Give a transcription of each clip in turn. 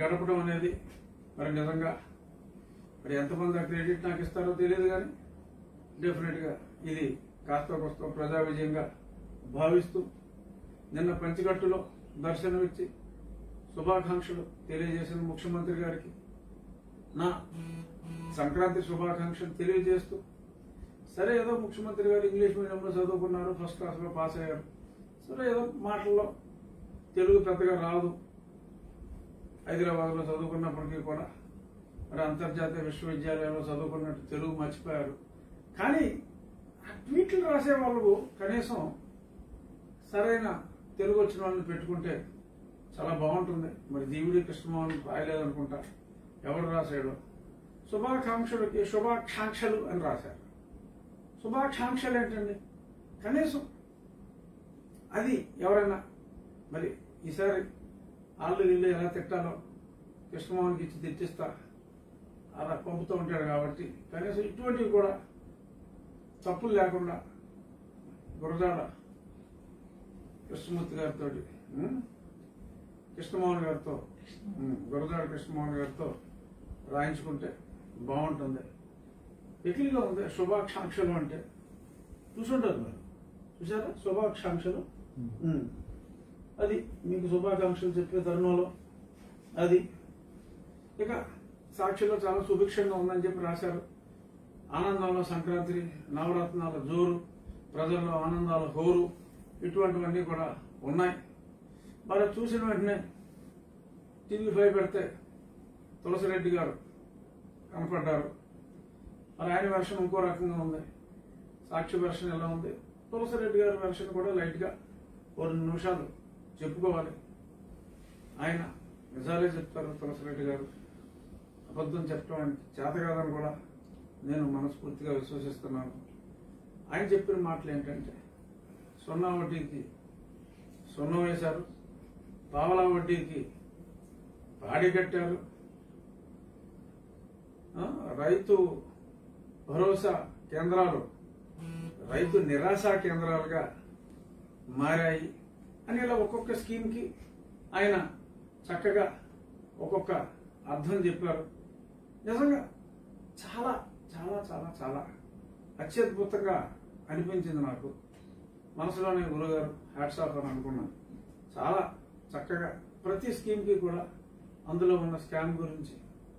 గడపడం అనేది మరి నిజంగా మరి ఎంతమంది ఆ క్రెడిట్ నాకు ఇస్తారో తెలియదు కానీ డెఫినెట్గా ఇది కాస్త కోస్త ప్రజా విజయంగా భావిస్తూ నిన్న పంచగట్టులో దర్శనమిచ్చి శుభాకాంక్షలు తెలియజేసిన ముఖ్యమంత్రి గారికి నా సంక్రాంతి శుభాకాంక్షలు తెలియజేస్తూ సరే ఏదో ముఖ్యమంత్రి గారు ఇంగ్లీష్ మీడియంలో చదువుకున్నారు ఫస్ట్ క్లాస్లో పాస్ అయ్యారు సరే ఏదో మాటల్లో తెలుగు పెద్దగా రాదు హైదరాబాద్లో చదువుకున్నప్పటికీ కూడా మరి అంతర్జాతీయ విశ్వవిద్యాలయంలో చదువుకున్నట్టు తెలుగు మర్చిపోయారు కానీ ఆ ట్వీట్లు రాసే వాళ్ళు కనీసం సరైన తెలుగు వచ్చిన వాళ్ళని పెట్టుకుంటే చాలా బాగుంటుంది మరి దీవుడి కృష్ణమోహన్ రాయలేదనుకుంటా ఎవరు రాశాడు శుభాకాంక్షలకి శుభాకాంక్షలు అని రాశారు శుభాకాంక్షలు ఏంటండి కనీసం అది ఎవరైనా మరి ఈసారి వాళ్ళు వీళ్ళు ఎలా తిట్టాలో కృష్ణమోహన్కి ఇచ్చి తెచ్చిస్తా అలా పంపుతూ ఉంటాడు కాబట్టి కనీసం ఇటువంటివి కూడా తప్పులు లేకుండా గురజాడ కృష్ణమూర్తి గారితో కృష్ణమోహన్ గారితో ఉమ్, గురజాడ కృష్ణమోహన్ గారితో రాయించుకుంటే బాగుంటుంది ఎకిలిగా ఉంది శుభాకాంక్షలు అంటే చూసుంటారు మీరు చూసారా శుభాకాంక్షలు ఉమ్. అది మీకు శుభాకాంక్షలు చెప్పే తరుణంలో అది ఇక సాక్షిలో చాలా సుభిక్షంగా ఉందని చెప్పి రాశారు ఆనందంలో సంక్రాంతి నవరత్నాల జోరు ప్రజల్లో ఆనందాల హోరు ఇటువంటివన్నీ కూడా ఉన్నాయి మరి చూసిన వెంటనే టీవీ ఫైవ్ పెడితే తులసిరెడ్డి గారు కనపడ్డారు మరి ఆయన వెర్షన్ ఇంకో రకంగా ఉంది సాక్షి వెర్షన్ ఎలా ఉంది తులసిరెడ్డి గారి వెర్షన్ కూడా లైట్గా ఓ రెండు నిమిషాలు చెప్పుకోవాలి ఆయన నిజాలే చెప్తారు తులసిరెడ్డి గారు అబద్ధం చెప్పడం ఆయనకి చేత కాదని కూడా నేను మనస్ఫూర్తిగా విశ్వసిస్తున్నాను ఆయన చెప్పిన మాటలు ఏంటంటే సున్నా వడ్డీకి సున్నం వేశారు పావలా వడ్డీకి పాడి కట్టారు ఆ, రైతు భరోసా కేంద్రాలు రైతు నిరాశ కేంద్రాలుగా మారాయి అని ఇలా ఒక్కొక్క స్కీమ్కి ఆయన చక్కగా ఒక్కొక్క అర్థం చెప్పారు నిజంగా చాలా చాలా చాలా చాలా అత్యద్భుతంగా అనిపించింది నాకు మనసులోనే గురుగారు హ్యాట్స్ ఆఫ్ అని అనుకున్నాను చాలా చక్కగా ప్రతి స్కీమ్కి కూడా అందులో ఉన్న స్కామ్ గురించి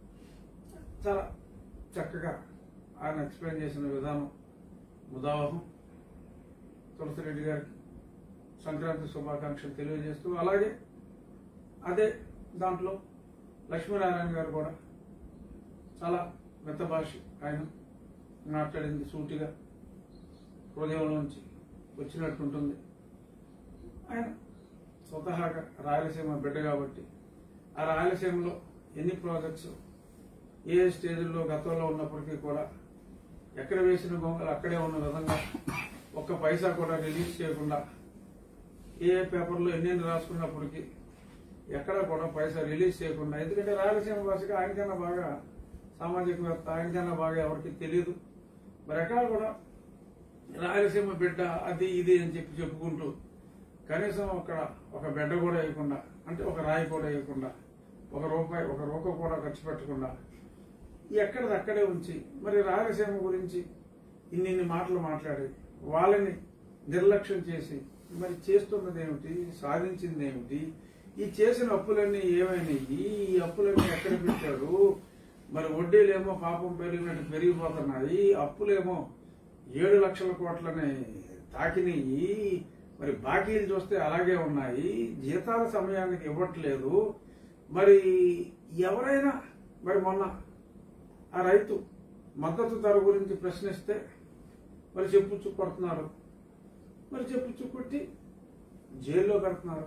చాలా చక్కగా ఆయన ఎక్స్ప్లెయిన్ చేసిన విధానం ముదావహం తులసిరెడ్డి గారికి సంక్రాంతి శుభాకాంక్షలు తెలియజేస్తూ అలాగే అదే దాంట్లో లక్ష్మీనారాయణ గారు కూడా చాలా మెత్త భాష ఆయన మాట్లాడింది సూటిగా హృదయంలోంచి వచ్చినట్టుంటుంది ఆయన స్వతహాగా రాయలసీమ బిడ్డ కాబట్టి ఆ రాయలసీమలో ఎన్ని ప్రాజెక్ట్స్ ఏ స్టేజ్లో గతంలో ఉన్నప్పటికీ కూడా ఎక్కడ వేసిన గొంగలు అక్కడే ఉన్న విధంగా ఒక్క పైసా కూడా రిలీజ్ చేయకుండా ఏ ఏ పేపర్లో ఎన్నెన్ని రాసుకున్నప్పటికీ ఎక్కడ కూడా పైసా రిలీజ్ చేయకుండా ఎందుకంటే రాయలసీమ భాషగా ఆయనకన్నా బాగా సామాజికవేత్త ఆయనకన్నా బాగా ఎవరికి తెలియదు మరి ఎక్కడ కూడా రాయలసీమ బిడ్డ అది ఇది అని చెప్పి చెప్పుకుంటూ కనీసం అక్కడ ఒక బిడ్డ కూడా వేయకుండా అంటే ఒక రాయి కూడా వేయకుండా ఒక రూపాయి ఒక రూపాయి కూడా ఖర్చు పెట్టకుండా ఎక్కడిది అక్కడే ఉంచి మరి రాయలసీమ గురించి ఇన్ని ఇన్ని మాటలు మాట్లాడి వాళ్ళని నిర్లక్ష్యం చేసి మరి చేస్తున్నది ఏమిటి సాధించింది ఏమిటి ఈ చేసిన అప్పులన్నీ ఏమైనాయి ఈ అప్పులన్నీ ఎక్కడ పెట్టారు మరి వడ్డీలేమో పాపం పెరిగినట్టు పెరిగిపోతున్నాయి అప్పులేమో ఏడు లక్షల కోట్లని తాకినాయి మరి బాకీలు చూస్తే అలాగే ఉన్నాయి జీతాల సమయానికి ఇవ్వట్లేదు మరి ఎవరైనా మరి మొన్న ఆ రైతు మద్దతు ధర గురించి ప్రశ్నిస్తే మరి చెప్పుచ్చు కొడుతున్నారు మరి చెప్పుచ్చు కొట్టి జైల్లో కడుతున్నారు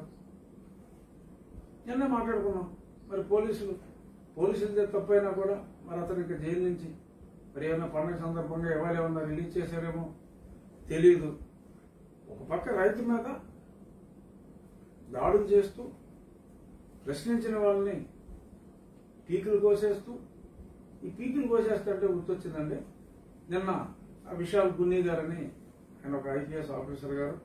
నిన్న మాట్లాడుకున్నాం మరి పోలీసులు పోలీసులదే తప్పైనా కూడా మరి అతనికి జైలు నుంచి మరి ఏమైనా పండుగ సందర్భంగా ఎవరు ఏమన్నా రిలీజ్ చేశారేమో తెలియదు ఒక పక్క రైతు మీద దాడులు చేస్తూ ప్రశ్నించిన వాళ్ళని పీకులు కోసేస్తూ ఈ పీకులు కోసేస్తుంటే గుర్తొచ్చిందండి నిన్న ఆ విశాల్ గున్నీ గారని ఆయన ఒక ఐపీఎస్ ఆఫీసర్ గారు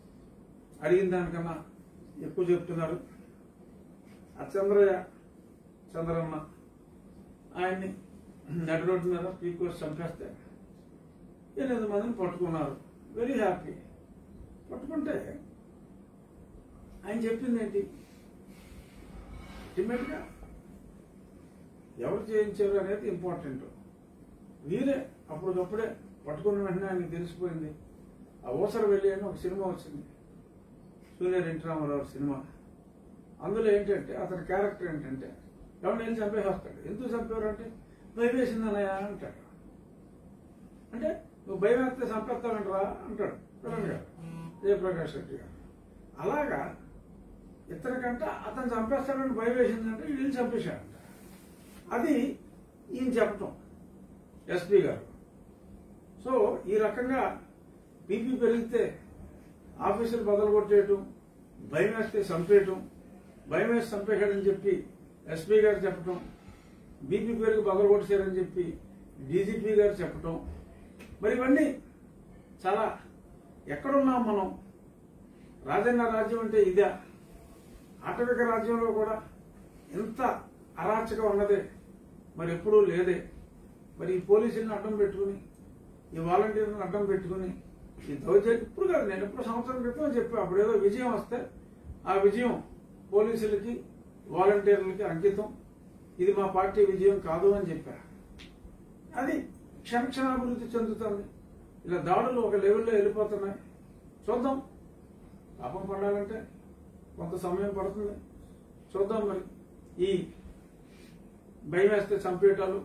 అడిగిన దానికన్నా ఎక్కువ చెప్తున్నారు ఆ చంద్రయ్య చంద్రన్న ఆయన్ని నడి రోడ్డు మీద పీకోసి చంపేస్తే ఎనిమిది మందిని పట్టుకున్నారు వెరీ హ్యాపీ పట్టుకుంటే ఆయన చెప్పింది ఏంటి అల్టిమేట్గా ఎవరు చేయించారు అనేది ఇంపార్టెంట్ వీరే అప్పటికప్పుడే పట్టుకున్న వెంటనే ఆయనకి తెలిసిపోయింది ఆ ఊసర వెళ్ళి అని ఒక సినిమా వచ్చింది సూర్యర్ ఎన్టీ రామారావు సినిమా అందులో ఏంటంటే అతని క్యారెక్టర్ ఏంటంటే ఎవరిని వెళ్ళి చంపేసేస్తాడు ఎందుకు చంపేవారు అంటే భయం వేసిందన్నయ్య అంటాడు అంటే నువ్వు భయం వేస్తే చంపేస్తావంటరా అంటాడు కిరణ్ గారు జయప్రకాష్ రెడ్డి గారు అలాగా ఇతనికంట అతను చంపేస్తాడని భయం వేసిందంటే వీళ్ళు చంపేశాడంట అది ఈయన చెప్పటం ఎస్పీ గారు సో ఈ రకంగా బీపీ పెరిగితే ఆఫీసులు బదలు కొట్టేయటం భయం వేస్తే చంపేయటం భయం వేసి చంపేశాడని చెప్పి ఎస్పీ గారు చెప్పటం బీపీ పెరిగి బదలు కొట్టేశారని చెప్పి డీజీపీ గారు చెప్పటం మరి ఇవన్నీ చాలా ఎక్కడున్నాం మనం రాజన్న రాజ్యం అంటే ఇదే ఆటవిక రాజ్యంలో కూడా ఎంత అరాచకం ఉన్నదే మరి ఎప్పుడూ లేదే మరి ఈ పోలీసులను అడ్డం పెట్టుకుని ఈ వాలంటీర్లను అడ్డం పెట్టుకుని ఈ దౌర్జన్యం ఇప్పుడు కాదు నేను ఎప్పుడు సంవత్సరం క్రితం చెప్పా అప్పుడు ఏదో విజయం వస్తే ఆ విజయం పోలీసులకి వాలంటీర్లకి అంకితం ఇది మా పార్టీ విజయం కాదు అని చెప్పా అది క్షణక్షణాభివృద్ధి చెందుతుంది ఇలా దాడులు ఒక లెవెల్లో వెళ్ళిపోతున్నాయి చూద్దాం పాపం పడాలంటే కొంత సమయం పడుతుంది చూద్దాం మరి ఈ భయం వేస్తే చంపేయటాలు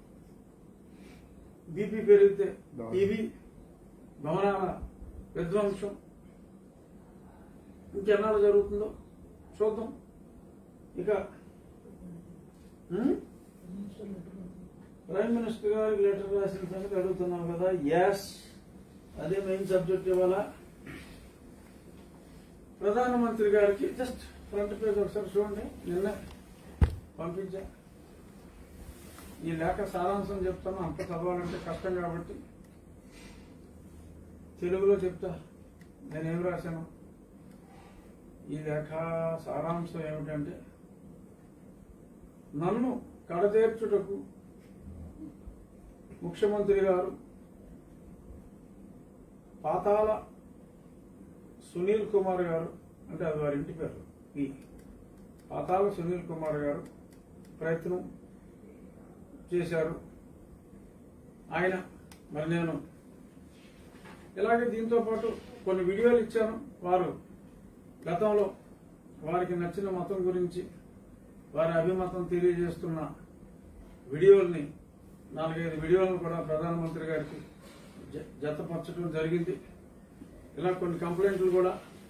బీపీ పెరిగితే ఇవి భవనాల విధ్వంసం ఇంకెన్నాళ్ళు జరుగుతుందో చూద్దాం ఇక ఉం? ప్రైమ్ మినిస్టర్ గారికి లెటర్ రాసిన సంగతి అడుగుతున్నాం కదా ఎస్ అదే మెయిన్ సబ్జెక్ట్ ఇవాళ ప్రధానమంత్రి గారికి జస్ట్ ఫ్రంట్ పేజ్ ఒకసారి చూడండి నిన్న పంపించా ఈ లేఖ సారాంశం చెప్తాను అంత చదవాలంటే కష్టం కాబట్టి తెలుగులో చెప్తా నేనేం రాశాను ఈ లేఖ సారాంశం ఏమిటంటే నన్ను కడతీర్చుటకు ముఖ్యమంత్రి గారు పాతాల సునీల్ కుమార్ గారు అంటే అది వారి ఇంటి పేరు ఈ పాతాల సునీల్ కుమార్ గారు ప్రయత్నం చేశారు ఆయన మరి నేను ఇలాగే దీంతో పాటు కొన్ని వీడియోలు ఇచ్చాను వారు గతంలో వారికి నచ్చిన మతం గురించి వారి అభిమతం తెలియజేస్తున్న వీడియోల్ని నాలుగైదు వీడియోలను కూడా ప్రధానమంత్రి గారికి జ- జతపరచడం జరిగింది ఇలా కొన్ని కంప్లైంట్లు కూడా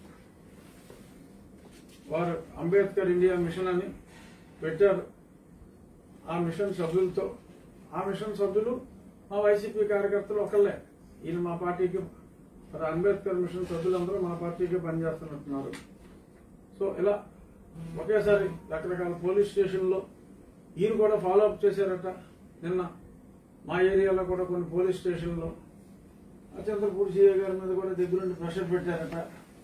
వారు అంబేద్కర్ ఇండియా మిషన్ అని పెట్టారు ఆ మిషన్ సభ్యులతో ఆ మిషన్ సభ్యులు మా వైసీపీ కార్యకర్తలు ఒకళ్ళే ఈయన మా పార్టీకి మరి అంబేద్కర్ మిషన్ సభ్యులందరూ మా పార్టీకి పనిచేస్తున్నట్టున్నారు సో ఇలా ఒకేసారి రకరకాల పోలీస్ స్టేషన్లో ఈయన కూడా ఫాలో అప్ చేశారట నిన్న మా ఏరియాలో కూడా కొన్ని పోలీస్ స్టేషన్లో అచంద్రపూర్ సిఐ గారి మీద కూడా దగ్గరుండి ప్రెషర్ పెట్టారట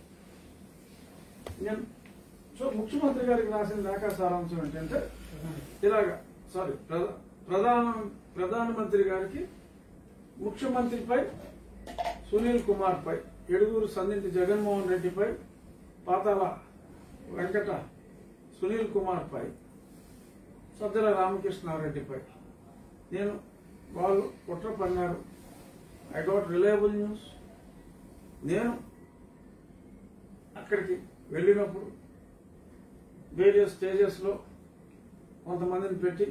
నేను సో ముఖ్యమంత్రి గారికి రాసిన లేఖ సారాంశం ఏంటంటే ఇలాగా సారీ ప్రధా- ప్రధాన ప్రధానమంత్రి గారికి ముఖ్యమంత్రిపై సునీల్ కుమార్ పై ఎడుగూరు సందింటి జగన్మోహన్ రెడ్డిపై పాతాల వెంకట సునీల్ కుమార్ పై సజ్జల రామకృష్ణారెడ్డిపై నేను వాళ్ళు కుట్ర పన్నారు ఐ గాట్ రిలయబుల్ న్యూస్ నేను అక్కడికి వెళ్ళినప్పుడు వేరియస్ స్టేజెస్లో కొంతమందిని పెట్టి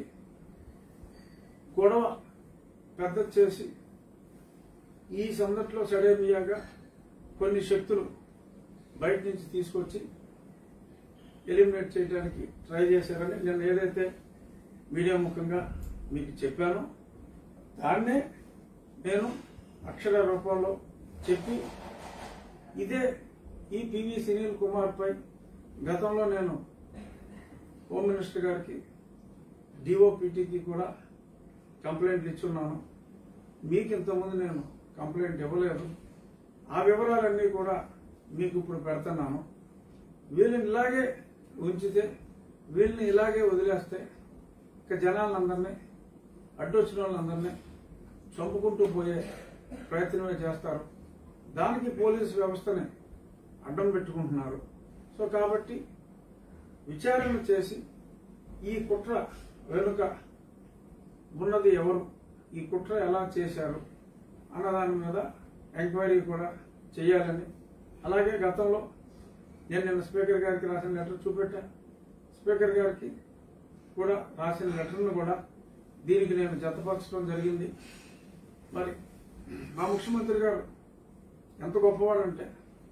గొడవ పెద్ద చేసి ఈ సందట్లో సడేమియాగా కొన్ని శక్తులు బయట నుంచి తీసుకొచ్చి ఎలిమినేట్ చేయడానికి ట్రై చేశారని నేను ఏదైతే మీడియా ముఖంగా మీకు చెప్పానో దాన్నే నేను అక్షర రూపంలో చెప్పి ఇదే ఈ పివి సునీల్ కుమార్ పై గతంలో నేను హోమ్ మినిస్టర్ గారికి డిఓపిటికి కూడా కంప్లైంట్ ఇచ్చున్నాను మీకు ఇంతకుముందు నేను కంప్లైంట్ ఇవ్వలేదు ఆ వివరాలన్నీ కూడా మీకు ఇప్పుడు పెడుతున్నాను వీళ్ళని ఇలాగే ఉంచితే వీళ్ళని ఇలాగే వదిలేస్తే ఇక జనాలందరినీ అడ్డొచ్చిన వాళ్ళందరినీ చంపుకుంటూ పోయే ప్రయత్నమే చేస్తారు దానికి పోలీసు వ్యవస్థని అడ్డం పెట్టుకుంటున్నారు సో కాబట్టి విచారణ చేసి ఈ కుట్ర వెనుక ఉన్నది ఎవరు ఈ కుట్ర ఎలా చేశారు అన్న దాని మీద ఎంక్వైరీ కూడా చేయాలని అలాగే గతంలో నేను నిన్న స్పీకర్ గారికి రాసిన లెటర్ చూపెట్టా స్పీకర్ గారికి కూడా రాసిన లెటర్ను కూడా దీనికి నేను జతపరచడం జరిగింది మరి మా ముఖ్యమంత్రి గారు ఎంత గొప్పవాడంటే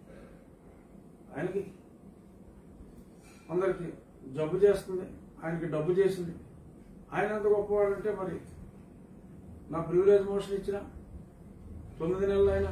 ఆయనకి అందరికి జబ్బు చేస్తుంది ఆయనకి డబ్బు చేసింది ఆయన ఎంత గొప్పవాడంటే మరి నా ప్రివిలేజ్ మోషన్ ఇచ్చిన తొమ్మిది నెలలు ఆయన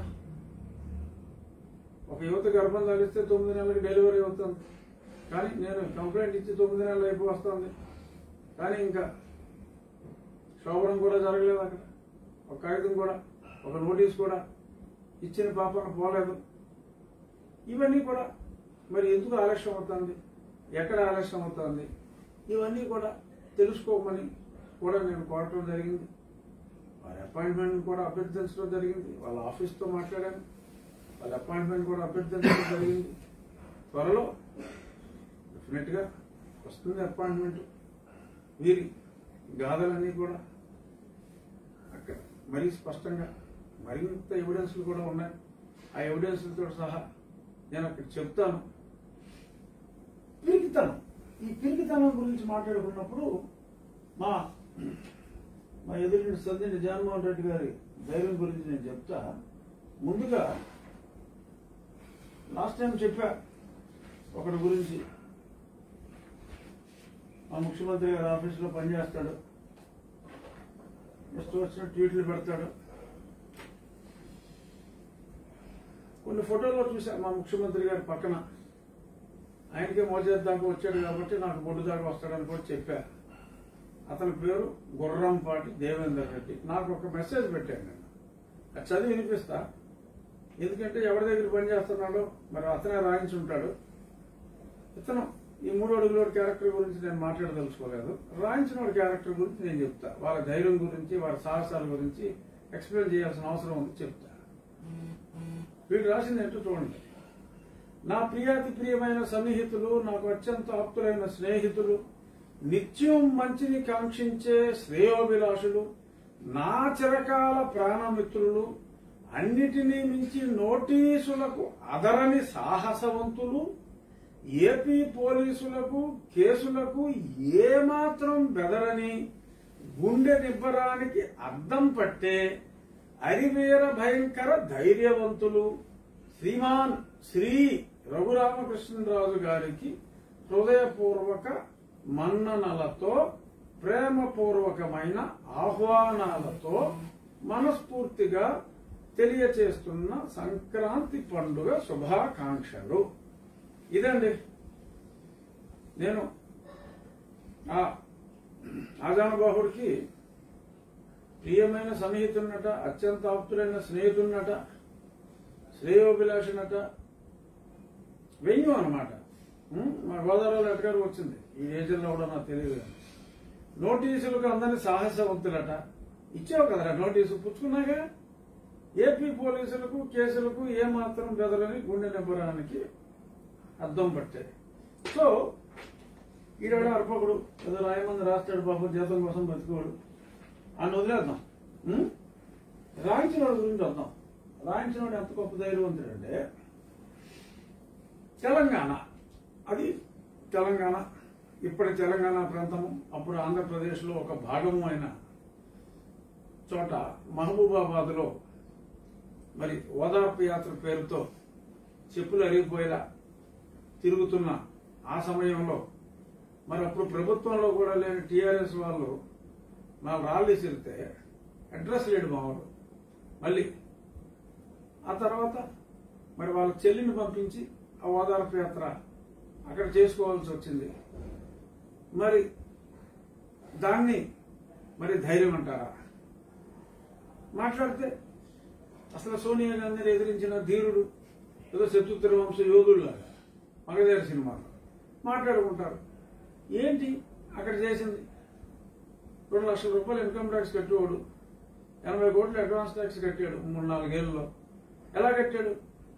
ఒక యువత గర్భం ధరిస్తే తొమ్మిది నెలలకు డెలివరీ అవుతుంది కానీ నేను కంప్లైంట్ ఇచ్చి తొమ్మిది నెలలు అయిపో వస్తుంది కానీ ఇంకా శోభనం కూడా జరగలేదు అక్కడ ఒక కాగితం కూడా ఒక నోటీస్ కూడా ఇచ్చిన పాపన పోలేదు ఇవన్నీ కూడా మరి ఎందుకు ఆలస్యం అవుతుంది ఎక్కడ ఆలస్యం అవుతుంది ఇవన్నీ కూడా తెలుసుకోమని కూడా నేను కోరటం జరిగింది వారి అపాయింట్మెంట్ కూడా అభ్యర్థించడం జరిగింది వాళ్ళ ఆఫీస్తో మాట్లాడాను వాళ్ళ అపాయింట్మెంట్ కూడా అభ్యర్థించడం జరిగింది త్వరలో డెఫినెట్గా వస్తుంది అపాయింట్మెంట్ వీరి గాథలన్నీ కూడా అక్కడ మరీ స్పష్టంగా మరింత ఎవిడెన్స్లు కూడా ఉన్నాయి ఆ ఎవిడెన్స్లతో సహా నేను అక్కడ చెప్తాను పిరికితనం ఈ పిరికితనం గురించి మాట్లాడుకున్నప్పుడు మా మా ఎదురు సంధ్యని జగన్మోహన్ రెడ్డి గారి ధైర్యం గురించి నేను చెప్తా ముందుగా లాస్ట్ టైం చెప్పా ఒకటి గురించి మా ముఖ్యమంత్రి గారి ఆఫీసులో పనిచేస్తాడు ఇష్టం వచ్చిన ట్వీట్లు పెడతాడు కొన్ని ఫోటోల్లో చూసా మా ముఖ్యమంత్రి గారి పక్కన ఆయనకే మోచేతి దాకా వచ్చాడు కాబట్టి నాకు బొడ్డు దాకా వస్తాడని కూడా చెప్పా అతని పేరు గుర్రంపాటి దేవేందర్ రెడ్డి నాకు ఒక మెసేజ్ పెట్టాను నేను అది చదివి వినిపిస్తా ఎందుకంటే ఎవరి దగ్గర పని చేస్తున్నాడో మరి అతనే రాయించుంటాడు ఇతను ఈ మూడు అడుగుల క్యారెక్టర్ గురించి నేను మాట్లాడదలుచుకోలేదు రాయించిన వాడి క్యారెక్టర్ గురించి నేను చెప్తా వాళ్ళ ధైర్యం గురించి వారి సాహసాల గురించి ఎక్స్ప్లెయిన్ చేయాల్సిన అవసరం ఉంది చెప్తా వీడు రాసింది ఏంటో చూడండి నా ప్రియాతి ప్రియమైన సన్నిహితులు నాకు అత్యంత ఆప్తులైన స్నేహితులు నిత్యం మంచిని కాంక్షించే శ్రేయోభిలాషులు నా చిరకాల ప్రాణమిత్రులు అన్నిటినీ మించి నోటీసులకు అదరని సాహసవంతులు ఏపీ పోలీసులకు కేసులకు ఏమాత్రం బెదరని గుండె నిబ్బరానికి అద్దం పట్టే అరివేర భయంకర ధైర్యవంతులు శ్రీమాన్ శ్రీ రఘురామకృష్ణరాజు గారికి హృదయపూర్వక మన్ననలతో ప్రేమపూర్వకమైన ఆహ్వానాలతో మనస్ఫూర్తిగా తెలియచేస్తున్న సంక్రాంతి పండుగ శుభాకాంక్షలు ఇదండి నేను ఆ ఆజానుబాహుడికి ప్రియమైన సన్నిహితున్నట అత్యంత ఆప్తులైన స్నేహితున్నట శ్రేయోభిలాషనట వెయ్యం అనమాట మా గోదావరిలో ఎక్కడికి వచ్చింది ఈ ఏజెంట్లో కూడా నాకు తెలియదు కానీ. నోటీసులకు అందని సాహసవంతులట ఇచ్చావు కదరా నోటీసు పుచ్చుకున్నాగా ఏపీ పోలీసులకు కేసులకు ఏమాత్రం బెదరని గుండె నింపడానికి అద్దం పట్టాయి సో ఈడాడు అర్పకుడు ఏదో రాయమంది రాస్తాడు పాపం జీతం కోసం బతుకోడు అని వదిలేద్దాం ఉం? రాయించిన వాడి గురించి వద్దాం రాయించిన వాడు ఎంత గొప్ప ధైర్యవంతుడంటే తెలంగాణ అది తెలంగాణ ఇప్పటి తెలంగాణ ప్రాంతము అప్పుడు ఆంధ్రప్రదేశ్లో ఒక భాగము అయిన చోట మహబూబాబాద్లో మరి ఓదార్పు యాత్ర పేరుతో చెప్పులు అరిగిపోయేలా తిరుగుతున్న ఆ సమయంలో మరి అప్పుడు ప్రభుత్వంలో కూడా లేని టీఆర్ఎస్ వాళ్ళు నా రాళ్ళు విసిరితే అడ్రస్ లేడు మామూలు మళ్ళీ ఆ తర్వాత మరి వాళ్ళ చెల్లిని పంపించి ఆ ఓదార్పు యాత్ర అక్కడ చేసుకోవాల్సి వచ్చింది మరి దాన్ని మరి ధైర్యం అంటారా మాట్లాడితే అసలు సోనియా గాంధీని ఎదిరించిన ధీరుడు ఏదో శత్రుత్ర వంశ యోధుల్లాగా మగధేర సినిమాలో మాట్లాడుకుంటారు ఏంటి అక్కడ చేసింది రెండు లక్షల రూపాయలు ఇన్కమ్ ట్యాక్స్ కట్టేవాడు ఎనభై కోట్లు అడ్వాన్స్ ట్యాక్స్ కట్టాడు మూడు నాలుగేళ్లలో ఎలా కట్టాడు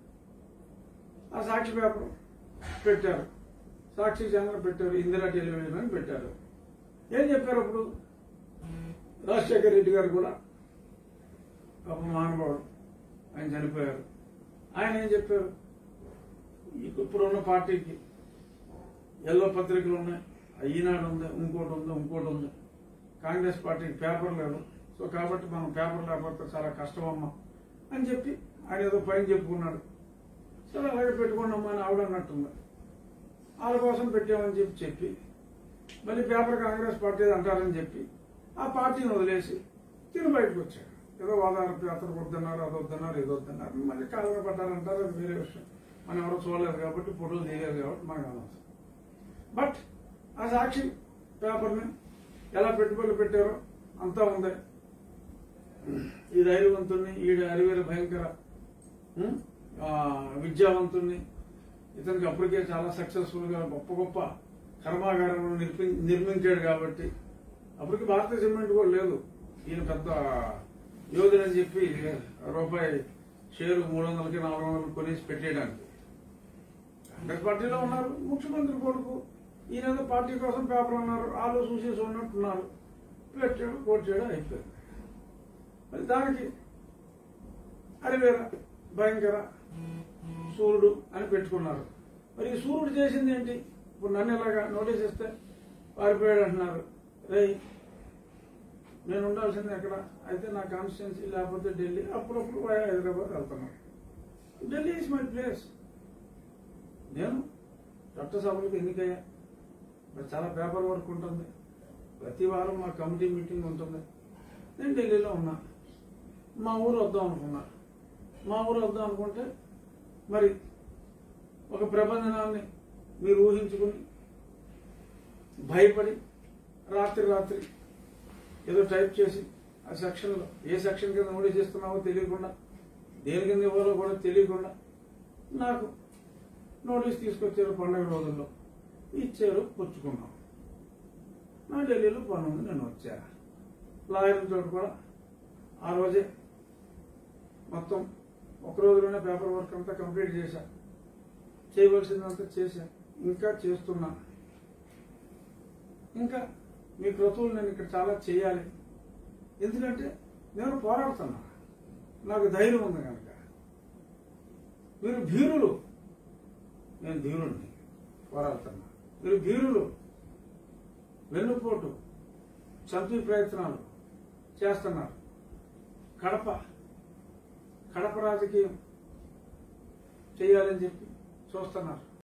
ఆ సాక్షి పేపర్ పెట్టారు సాక్షి ఛానల్ పెట్టారు ఇందిరా టెలివిజన్ అని పెట్టారు ఏం చెప్పారు అప్పుడు రాజశేఖర్ రెడ్డి గారు కూడా పాప మహానుభావుడు ఆయన చనిపోయారు ఆయన ఏం చెప్పారు ఇప్పుడున్న పార్టీకి ఎల్లో పత్రికలు ఉన్నాయి ఈనాడు ఉంది ఇంకోటి ఉంది ఇంకోటి ఉంది కాంగ్రెస్ పార్టీకి పేపర్ లేదు సో కాబట్టి మనం పేపర్ లేకపోతే చాలా కష్టం అమ్మా అని చెప్పి ఆయన ఏదో పైన చెప్పుకున్నాడు సరే అలాగే పెట్టుకున్నామ్మా అని ఆవిడ అన్నట్టుంది వాళ్ళ కోసం పెట్టామని చెప్పి చెప్పి మళ్ళీ పేపర్ కాంగ్రెస్ పార్టీ అంటారని చెప్పి ఆ పార్టీని వదిలేసి తిని బయటకు వచ్చాడు ఏదో వాదానికి అతను వద్దన్నారు అది వద్దన్నారు ఇది వద్దన్నారు మళ్ళీ కాలంలో పడ్డారంటారు అది వేరే విషయం మనం ఎవరో చూడలేదు కాబట్టి ఫోటోలు తీయలేదు కాబట్టి మనకు అనవసరం బట్ ఆ సాక్షి పేపర్ని ఎలా పెట్టుబడులు పెట్టారో అంతా ఉంది ఈ ధైర్యవంతుణ్ణి ఈడ అరివేల భయంకర ఉం? ఆ, విద్యావంతుణ్ణి ఇతనికి అప్పటికే చాలా సక్సెస్ఫుల్ గా గొప్ప గొప్ప కర్మాగారం నిర్మి నిర్మించాడు కాబట్టి అప్పటికి భారతీయ సిమెంట్ కూడా లేదు ఈయన పెద్ద యోధుడని చెప్పి రూపాయి షేరు మూడు వందలకి నాలుగు వందలకి కొనేసి పెట్టేయడానికి కాంగ్రెస్ పార్టీలో ఉన్నారు ముఖ్యమంత్రి కొడుకు ఈయన ఏదో పార్టీ కోసం పేపర్ ఉన్నారు వాళ్ళు చూసేసి ఉన్నట్టున్నారు పెట్టాడు కొట్టాడు అయిపోయింది మరి దానికి అరివేర భయంకర సూర్యుడు అని పెట్టుకున్నారు మరి ఈ సూర్యుడు చేసింది ఏంటి ఇప్పుడు నన్ను ఇలాగా నోటీస్ ఇస్తే పారిపోయాడు అంటున్నారు రే నేను ఉండాల్సింది ఎక్కడ అయితే నా కాన్స్టిట్యున్సీ లేకపోతే ఢిల్లీ అప్పుడప్పుడు వయా హైదరాబాద్ వెళ్తున్నాను ఢిల్లీ ఇస్ మై ప్లేస్ నేను చట్టసభలకు ఎన్నికయ్యా మరి చాలా పేపర్ వర్క్ ఉంటుంది ప్రతి వారం మా కమిటీ మీటింగ్ ఉంటుంది నేను ఢిల్లీలో ఉన్నా మా ఊరు వద్దాం అనుకున్నా మా ఊరు వద్దాం అనుకుంటే మరి ఒక ప్రబంధనాన్ని మీరు ఊహించుకుని భయపడి రాత్రి రాత్రి ఏదో టైప్ చేసి ఆ సెక్షన్లో ఏ సెక్షన్ కింద నోటీస్ ఇస్తున్నావో తెలియకుండా దేని కింద ఇవ్వాలో కూడా తెలియకుండా నాకు నోటీస్ తీసుకొచ్చారు పండగ రోజుల్లో ఇచ్చారు పుచ్చుకున్నాం నా ఢిల్లీలో పని ఉంది నేను వచ్చా లాయర్లతో కూడా ఆ రోజే మొత్తం ఒక రోజులోనే పేపర్ వర్క్ అంతా కంప్లీట్ చేశా చేయవలసిందంతా చేశా ఇంకా చేస్తున్నా ఇంకా మీ క్రతువులు నేను ఇక్కడ చాలా చేయాలి ఎందుకంటే నేను పోరాడుతున్నా నాకు ధైర్యం ఉంది కనుక మీరు భీరులు నేను ధీరుణ్ణి పోరాడుతున్నా మీరు భీరులు వెన్నుపోటు చంపి ప్రయత్నాలు చేస్తున్నారు కడప కడప రాజకీయం చేయాలని చెప్పి చూస్తున్నారు